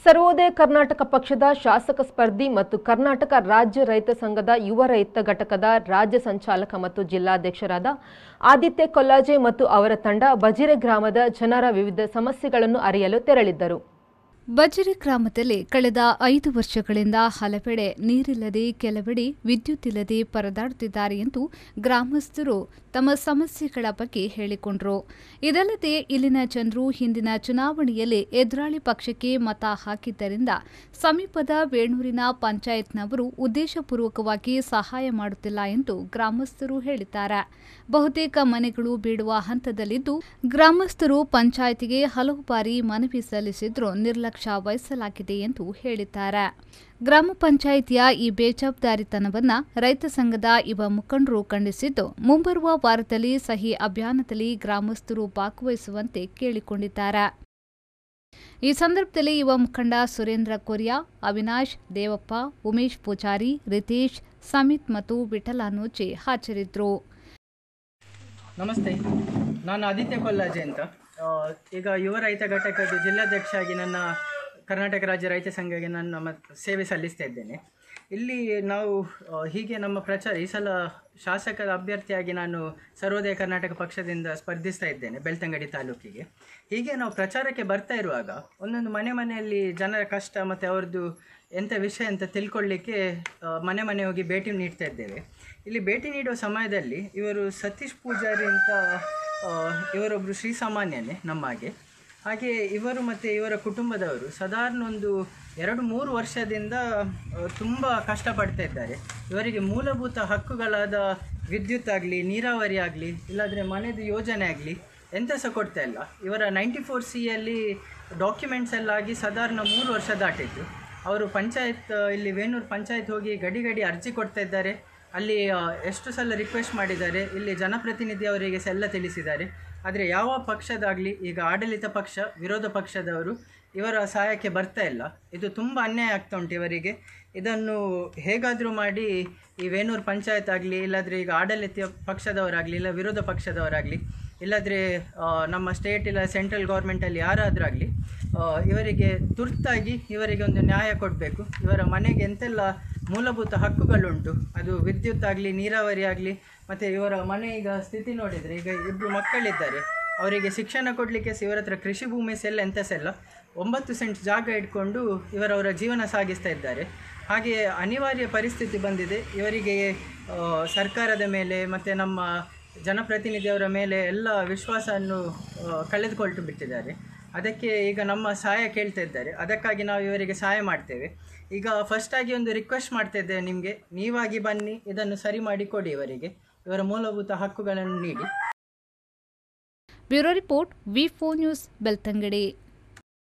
ಸರ್ವೋದಯ ಕರ್ನಾಟಕ ಪಕ್ಷದ ಶಾಸಕ ಸ್ಪರ್ಧಿ ಮತ್ತು ಕರ್ನಾಟಕ ರಾಜ್ಯ ರೈತ ಸಂಘದ ಯುವ ರೈತ ಘಟಕದ ರಾಜ್ಯ ಸಂಚಾಲಕ ಮತ್ತು ಜಿಲ್ಲಾಧ್ಯಕ್ಷರಾದ ಆದಿತ್ಯ ಕೊಲ್ಲಾಜೆ ಮತ್ತು ಅವರ ತಂಡ ಬಜಿರೆ ಗ್ರಾಮದ ಜನರ ವಿವಿಧ ಸಮಸ್ಯೆಗಳನ್ನು ಅರಿಯಲು ತೆರಳಿದ್ದರು ಬಜರಿ ಗ್ರಾಮದಲ್ಲಿ ಕಳೆದ ಐದು ವರ್ಷಗಳಿಂದ ಹಲವೆಡೆ ನೀರಿಲ್ಲದೆ ಕೆಲವೆಡೆ ವಿದ್ಯುತ್ ಇಲ್ಲದೆ ಪರದಾಡುತ್ತಿದ್ದಾರೆ ಎಂದು ಗ್ರಾಮಸ್ಥರು ತಮ್ಮ ಸಮಸ್ಯೆಗಳ ಬಗ್ಗೆ ಹೇಳಿಕೊಂಡರು ಇದಲ್ಲದೆ ಇಲ್ಲಿನ ಜನರು ಹಿಂದಿನ ಚುನಾವಣೆಯಲ್ಲಿ ಎದುರಾಳಿ ಪಕ್ಷಕ್ಕೆ ಮತ ಹಾಕಿದ್ದರಿಂದ ಸಮೀಪದ ವೇಣೂರಿನ ಪಂಚಾಯತ್ನವರು ಉದ್ದೇಶಪೂರ್ವಕವಾಗಿ ಸಹಾಯ ಮಾಡುತ್ತಿಲ್ಲ ಎಂದು ಗ್ರಾಮಸ್ಥರು ಹೇಳಿದ್ದಾರೆ ಬಹುತೇಕ ಮನೆಗಳು ಬೀಳುವ ಹಂತದಲ್ಲಿದ್ದು ಗ್ರಾಮಸ್ಥರು ಪಂಚಾಯಿತಿಗೆ ಹಲವು ಬಾರಿ ಮನವಿ ಸಲ್ಲಿಸಿದ್ರೂ ನಿರ್ಲಕ್ಷ್ಯ ವಹಿಸಲಾಗಿದೆ ಎಂದು ಹೇಳಿದ್ದಾರೆ ಗ್ರಾಮ ಪಂಚಾಯಿತಿಯ ಈ ಬೇಜವಾಬ್ದಾರಿತನವನ್ನ ರೈತ ಸಂಘದ ಯುವ ಮುಖಂಡರು ಖಂಡಿಸಿದ್ದು ಮುಂಬರುವ ವಾರದಲ್ಲಿ ಸಹಿ ಅಭಿಯಾನದಲ್ಲಿ ಗ್ರಾಮಸ್ಥರು ಭಾಗವಹಿಸುವಂತೆ ಕೇಳಿಕೊಂಡಿದ್ದಾರೆ ಈ ಸಂದರ್ಭದಲ್ಲಿ ಯುವ ಮುಖಂಡ ಸುರೇಂದ್ರ ಕೊರಿಯಾ ಅವಿನಾಶ್ ದೇವಪ್ಪ ಉಮೇಶ್ ಪೂಜಾರಿ ರಿತೇಶ್ ಸಮಿತ್ ಮತ್ತು ವಿಠಲ ನೂಚೆ ಹಾಜರಿದ್ದರು ನಮಸ್ತೆ ನಾನು ಆದಿತ್ಯ ಕೊಲ್ಲಾಜೆ ಅಂತ ಆ, ಈಗ ಯುವ ರೈತ ಘಟಕದ ಜಿಲ್ಲಾಧ್ಯಕ್ಷ ಆಗಿ ನನ್ನ ಕರ್ನಾಟಕ ರಾಜ್ಯ ರೈತ ಸಂಘಕ್ಕೆ ನಾನು ನಮ್ಮ ಸೇವೆ ಸಲ್ಲಿಸ್ತಾ ಇದ್ದೇನೆ ಇಲ್ಲಿ ನಾವು ಆ, ಹೀಗೆ ನಮ್ಮ ಪ್ರಚಾರ ಈ ಸಲ ಶಾಸಕರ ಅಭ್ಯರ್ಥಿಯಾಗಿ ನಾನು ಸರ್ವೋದಯ ಕರ್ನಾಟಕ ಪಕ್ಷದಿಂದ ಸ್ಪರ್ಧಿಸ್ತಾ ಇದ್ದೇನೆ ಬೆಳ್ತಂಗಡಿ ತಾಲೂಕಿಗೆ ಹೀಗೆ ನಾವು ಪ್ರಚಾರಕ್ಕೆ ಬರ್ತಾ ಇರುವಾಗ ಒಂದೊಂದು ಮನೆ ಮನೆಯಲ್ಲಿ ಜನರ ಕಷ್ಟ ಮತ್ತು ಅವ್ರದ್ದು ಎಂಥ ವಿಷಯ ಅಂತ ತಿಳ್ಕೊಳ್ಳಿಕ್ಕೆ ಆ, ಮನೆ ಮನೆ ಹೋಗಿ ಭೇಟಿ ನೀಡ್ತಾ ಇದ್ದೇವೆ ಇಲ್ಲಿ ಭೇಟಿ ನೀಡುವ ಸಮಯದಲ್ಲಿ ಇವರು ಸತೀಶ್ ಪೂಜಾರಿ ಅಂತ ಆ, ಇವರೊಬ್ಬರು ಶ್ರೀಸಾಮಾನ್ಯನೇ ನಮ್ಮ ಹಾಗೆ ಹಾಗೆ ಇವರು ಮತ್ತು ಇವರ ಕುಟುಂಬದವರು ಸಾಧಾರಣ ಒಂದು ಎರಡು ಮೂರು ವರ್ಷದಿಂದ ತುಂಬ ಕಷ್ಟಪಡ್ತಾ ಇದ್ದಾರೆ ಇವರಿಗೆ ಮೂಲಭೂತ ಹಕ್ಕುಗಳಾದ ವಿದ್ಯುತ್ ಆಗಲಿ ನೀರಾವರಿ ಆಗಲಿ ಇಲ್ಲಾಂದರೆ ಮನೆದು ಯೋಜನೆ ಆಗಲಿ ಎಂಥ ಸಹ ಕೊಡ್ತಾ ಇಲ್ಲ ಇವರ ನೈಂಟಿ ಫೋರ್ ಸಿಯಲ್ಲಿ ಡಾಕ್ಯುಮೆಂಟ್ಸ್ ಎಲ್ಲ ಆಗಿ ಸಾಧಾರಣ ಮೂರು ವರ್ಷ ದಾಟಿತ್ತು ಅವರು ಪಂಚಾಯತ್ ಇಲ್ಲಿ ವೇಣೂರು ಪಂಚಾಯತ್ ಹೋಗಿ ಗಡಿ ಗಡಿ ಅರ್ಜಿ ಕೊಡ್ತಾ ಇದ್ದಾರೆ ಅಲ್ಲಿ ಆ, ಎಷ್ಟು ಸಲ ರಿಕ್ವೆಸ್ಟ್ ಮಾಡಿದ್ದಾರೆ ಇಲ್ಲಿ ಜನಪ್ರತಿನಿಧಿ ಅವರಿಗೆ ಸಹ ಎಲ್ಲ ತಿಳಿಸಿದ್ದಾರೆ ಆದರೆ ಯಾವ ಪಕ್ಷದಾಗಲಿ ಈಗ ಆಡಳಿತ ಪಕ್ಷ ವಿರೋಧ ಪಕ್ಷದವರು ಇವರ ಸಹಾಯಕ್ಕೆ ಬರ್ತಾ ಇಲ್ಲ ಇದು ತುಂಬ ಅನ್ಯಾಯ ಆಗ್ತಾ ಉಂಟು ಇವರಿಗೆ ಇದನ್ನು ಹೇಗಾದರೂ ಮಾಡಿ ಈ ವೇಣೂರು ಪಂಚಾಯತ್ ಆಗಲಿ ಇಲ್ಲಾಂದರೆ ಈಗ ಆಡಳಿತ ಪಕ್ಷದವರಾಗಲಿ ಇಲ್ಲ ವಿರೋಧ ಪಕ್ಷದವರಾಗಲಿ ಇಲ್ಲಾಂದರೆ ನಮ್ಮ ಸ್ಟೇಟ್ ಇಲ್ಲ ಸೆಂಟ್ರಲ್ ಗೌರ್ಮೆಂಟಲ್ಲಿ ಯಾರಾದರೂ ಆಗಲಿ ಇವರಿಗೆ ತುರ್ತಾಗಿ ಇವರಿಗೆ ಒಂದು ನ್ಯಾಯ ಕೊಡಬೇಕು ಇವರ ಮನೆಗೆ ಎಂತೆಲ್ಲ ಮೂಲಭೂತ ಹಕ್ಕುಗಳುಂಟು ಅದು ವಿದ್ಯುತ್ ಆಗಲಿ ನೀರಾವರಿ ಆಗಲಿ ಮತ್ತು ಇವರ ಮನೆ ಈಗ ಸ್ಥಿತಿ ನೋಡಿದರೆ ಈಗ ಇಬ್ಬರು ಮಕ್ಕಳಿದ್ದಾರೆ ಅವರಿಗೆ ಶಿಕ್ಷಣ ಕೊಡಲಿಕ್ಕೆ ಸಹ ಇವರ ಹತ್ರ ಕೃಷಿ ಭೂಮಿ ಸೆಲ್ಲ ಎಂತ ಸೆಲ್ಲ ಒಂಬತ್ತು ಸೆಂಟ್ ಜಾಗ ಇಟ್ಕೊಂಡು ಇವರವರ ಜೀವನ ಸಾಗಿಸ್ತಾ ಇದ್ದಾರೆ ಹಾಗೆ ಅನಿವಾರ್ಯ ಪರಿಸ್ಥಿತಿ ಬಂದಿದೆ ಇವರಿಗೆ ಆ, ಸರ್ಕಾರದ ಮೇಲೆ ಮತ್ತು ನಮ್ಮ ಜನಪ್ರತಿನಿಧಿಯವರ ಮೇಲೆ ಎಲ್ಲ ವಿಶ್ವಾಸವನ್ನು ಆ, ಕಳೆದುಕೊಳ್ತು ಬಿಟ್ಟಿದ್ದಾರೆ ಅದಕ್ಕೆ ಈಗ ನಮ್ಮ ಸಹಾಯ ಕೇಳ್ತಾ ಇದ್ದಾರೆ ಅದಕ್ಕಾಗಿ ನಾವು ಇವರಿಗೆ ಸಹಾಯ ಮಾಡ್ತೇವೆ ಈಗ ಫಸ್ಟಾಗಿ ಒಂದು ರಿಕ್ವೆಸ್ಟ್ ಮಾಡ್ತಾ ಇದ್ದೇವೆ ನಿಮಗೆ ನೀವಾಗಿ ಬನ್ನಿ ಇದನ್ನು ಸರಿ ಮಾಡಿ ಕೊಡಿ ಇವರಿಗೆ ಇವರ ಮೂಲಭೂತ ಹಕ್ಕುಗಳನ್ನು ನೀಡಿ bureau report V four news Belthangady